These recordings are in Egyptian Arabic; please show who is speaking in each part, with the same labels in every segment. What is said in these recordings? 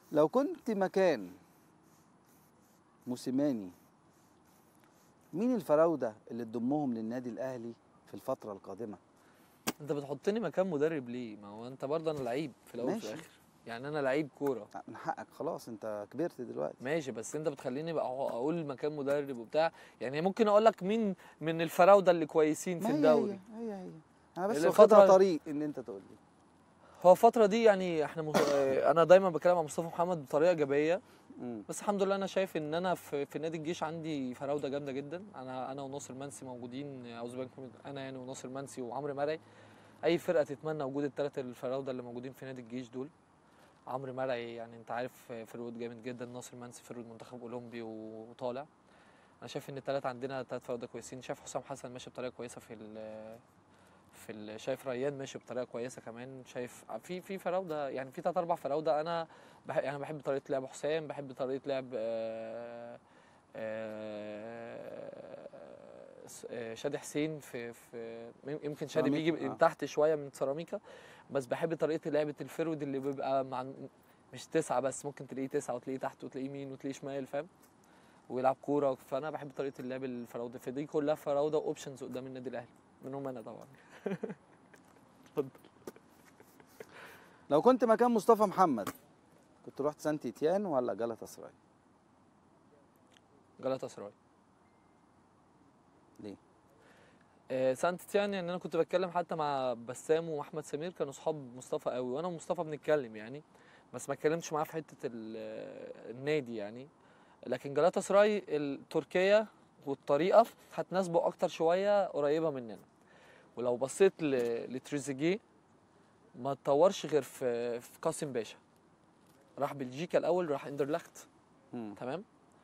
Speaker 1: لو كنت مكان موسيماني مين الفراوده اللي تضمهم للنادي الاهلي في الفتره القادمه
Speaker 2: انت بتحطني مكان مدرب ليه ما هو انت برضه انا لعيب في الاول وفي
Speaker 1: ماشي.
Speaker 2: الاخر يعني انا لعيب كوره
Speaker 1: من حقك خلاص انت كبرت دلوقتي
Speaker 2: ماشي بس انت بتخليني بقى اقول مكان مدرب وبتاع يعني ممكن اقول لك مين من الفراوده اللي كويسين في
Speaker 1: ما هي
Speaker 2: الدوري
Speaker 1: هي هي هي انا بس
Speaker 2: الفترة-
Speaker 1: واخدها طريق ان انت تقول لي
Speaker 2: هو الفتره دي يعني احنا مه... انا دايما بتكلم مع مصطفى محمد بطريقه ايجابيه
Speaker 1: مم.
Speaker 2: بس الحمد لله انا شايف ان انا في, في نادي الجيش عندي فراوده جامده جدا انا انا وناصر منسي موجودين اعوذ بالله من- انا يعني وناصر منسي وعمرو مرعي اي فرقه تتمنى وجود الثلاثه الفراوده اللي موجودين في نادي الجيش دول عمرو مرعي يعني انت عارف فرود جامد جدا ناصر منسي فرود منتخب اولمبي وطالع انا شايف ان الثلاثه عندنا ثلاث فراوده كويسين شايف حسام حسن ماشي بطريقه كويسه في ال في ال شايف ريان ماشي بطريقه كويسه كمان شايف في في فراوده يعني في ثلاث اربع فراوده انا بحب يعني بحب طريقه لعب حسام بحب طريقه لعب آه، آه، س- آه، شادي حسين في في يمكن شادي بيجي
Speaker 1: سيراميكا،
Speaker 2: من
Speaker 1: آه.
Speaker 2: تحت شويه من سيراميكا بس بحب طريقه لعبه الفرود اللي بيبقى مع مش تسعه بس ممكن تلاقيه تسعه وتلاقيه تحت وتلاقيه يمين وتلاقيه شمال فاهم ويلعب كوره فانا بحب طريقه اللعب الفراوده فدي كلها فراوده اوبشنز قدام النادي الاهلي منهم انا طبعا اتفضل
Speaker 1: لو كنت مكان مصطفى محمد كنت رحت سانت تيان ولا جالاتا سراي
Speaker 2: جالاتا سراي
Speaker 1: ليه
Speaker 2: آه، سانت تيان يعني انا كنت بتكلم حتى مع بسام واحمد سمير كانوا اصحاب مصطفى قوي وانا ومصطفى بنتكلم يعني بس ما اتكلمتش معاه في حته ال- آه، النادي يعني لكن جالاتا سراي التركيه والطريقه هتناسبه اكتر شويه قريبه مننا ولو بصيت ل- لتريزيجيه ما اتطورش غير في في قاسم باشا راح بلجيكا الاول راح اندرلخت
Speaker 1: مم.
Speaker 2: تمام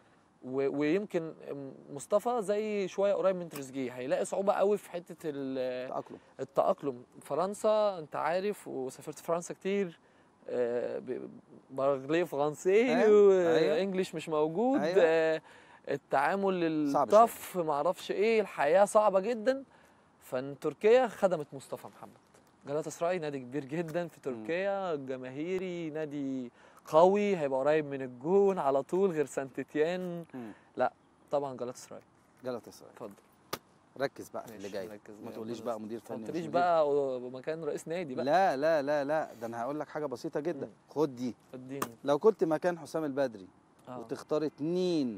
Speaker 2: و- ويمكن مصطفى زي شويه قريب من تريزيجيه هيلاقي صعوبه قوي في حته ال-
Speaker 1: تأقلم
Speaker 2: التاقلم فرنسا انت عارف وسافرت فرنسا كتير آه، ب- بارلي فرنسي
Speaker 1: أيوة، أيوة.
Speaker 2: انجلش مش موجود
Speaker 1: أيوة.
Speaker 2: آه، التعامل
Speaker 1: صعب
Speaker 2: الطف ما اعرفش ايه الحياه صعبه جدا فتركيا خدمت مصطفى محمد جلاتا سراي نادي كبير جدا في تركيا جماهيري نادي قوي هيبقى قريب من الجون على طول غير سانت تيان
Speaker 1: مم.
Speaker 2: طبعا جلاتا سراي
Speaker 1: جالاتا سراي
Speaker 2: اتفضل
Speaker 1: ركز بقى في اللي
Speaker 2: ماشي،
Speaker 1: جاي
Speaker 2: ركز
Speaker 1: ما
Speaker 2: بقى.
Speaker 1: تقوليش بقى مدير
Speaker 2: ما
Speaker 1: فني مش
Speaker 2: قلتليش
Speaker 1: مدير.
Speaker 2: بقى مكان رئيس نادي بقى
Speaker 1: لا لا لا لا ده انا هقول لك حاجه بسيطه جدا
Speaker 2: مم.
Speaker 1: خد دي
Speaker 2: اديني
Speaker 1: لو كنت مكان حسام البدري
Speaker 2: اه
Speaker 1: وتختار اتنين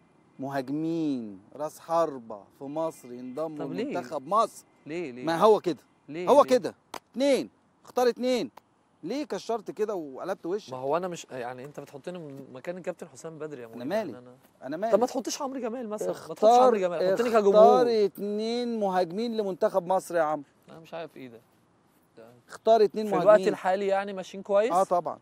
Speaker 1: مهاجمين راس حربة في مصر ينضموا
Speaker 2: طب ليه؟
Speaker 1: لمنتخب مصر
Speaker 2: ليه ليه
Speaker 1: ما هو كده
Speaker 2: ليه
Speaker 1: هو
Speaker 2: ليه؟
Speaker 1: كده اتنين اختار اتنين ليه كشرت كده وقلبت وشك
Speaker 2: ما هو انا مش يعني انت بتحطني مكان الكابتن حسام بدري يا
Speaker 1: أنا
Speaker 2: مولد،
Speaker 1: مالي.
Speaker 2: يعني انا
Speaker 1: انا مالي
Speaker 2: طب ما تحطش عمرو جمال مثلا ما تحطش
Speaker 1: اختار
Speaker 2: عمرو جمال حطني
Speaker 1: اختار
Speaker 2: كجمهور
Speaker 1: اتنين مهاجمين لمنتخب مصر يا عم
Speaker 2: انا مش عارف ايه ده ده
Speaker 1: اختار اتنين
Speaker 2: في
Speaker 1: مهاجمين
Speaker 2: الوقت الحالي يعني ماشيين كويس
Speaker 1: اه طبعا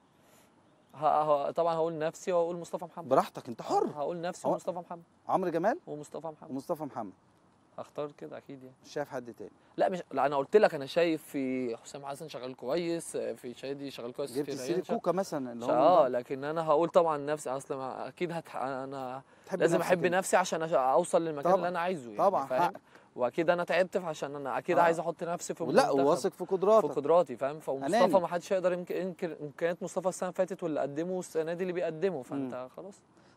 Speaker 2: ه... ه... طبعا هقول نفسي وهقول مصطفى محمد
Speaker 1: براحتك انت حر
Speaker 2: هقول نفسي
Speaker 1: هو-
Speaker 2: ومصطفى محمد
Speaker 1: عمرو جمال
Speaker 2: ومصطفى محمد
Speaker 1: ومصطفى محمد
Speaker 2: هختار كده اكيد يعني
Speaker 1: مش شايف حد تاني
Speaker 2: لا مش لا انا قلت لك انا شايف في حسام حسن شغال كويس في شادي شغال كويس
Speaker 1: جبت
Speaker 2: في
Speaker 1: سيري
Speaker 2: ريان شغال-
Speaker 1: كوكا مثلا اللي هو
Speaker 2: اه
Speaker 1: من ده.
Speaker 2: لكن انا هقول طبعا نفسي اصلا اكيد هتح... انا
Speaker 1: تحب
Speaker 2: لازم
Speaker 1: نفسك
Speaker 2: احب
Speaker 1: انت.
Speaker 2: نفسي عشان أش- اوصل للمكان
Speaker 1: طبعاً.
Speaker 2: اللي انا عايزه يعني
Speaker 1: طبعا
Speaker 2: فاهم
Speaker 1: حقك
Speaker 2: واكيد انا تعبت عشان انا اكيد
Speaker 1: آه.
Speaker 2: عايز احط نفسي في
Speaker 1: لا
Speaker 2: المنتخب،
Speaker 1: وواثق في
Speaker 2: في
Speaker 1: قدراتك
Speaker 2: قدراتي فاهم فمصطفى
Speaker 1: أناني.
Speaker 2: ما حدش يقدر ينك- ينكر امكانيات مصطفى السنه اللي فاتت واللي قدمه السنه دي اللي بيقدمه فانت خلاص